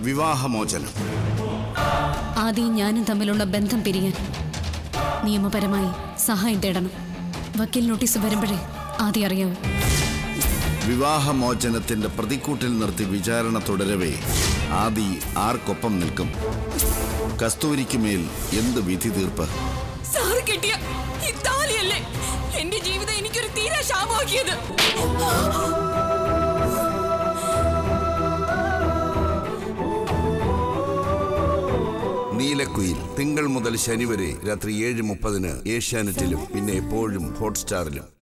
വിവാഹമോചനം ആദ്യം ഞാനും തമ്മിലുള്ള ബന്ധം പിരിയാൻ നിയമപരമായി സഹായം തേടണം വക്കീൽ നോട്ടീസ് വരുമ്പോഴേ ആദ്യം അറിയാവൂ വിവാഹമോചനത്തിന്റെ പ്രതിക്കൂട്ടിൽ നിർത്തി വിചാരണ തുടരവേ ആദി ആർക്കൊപ്പം നിൽക്കും കസ്തൂരിക്ക് മേൽ എന്ത് വിധി തീർപ്പ് സാറ് കിട്ടിയ ഈ താലിയല്ലേ എന്റെ ജീവിതം എനിക്കൊരു തീരെ ശാപമാക്കിയത് നീലക്കുയിൽ തിങ്കൾ മുതൽ ശനി വരെ രാത്രി ഏഴ് മുപ്പതിന് ഏഷ്യാനെറ്റിലും പിന്നെ എപ്പോഴും ഹോട്ട്സ്റ്റാറിലും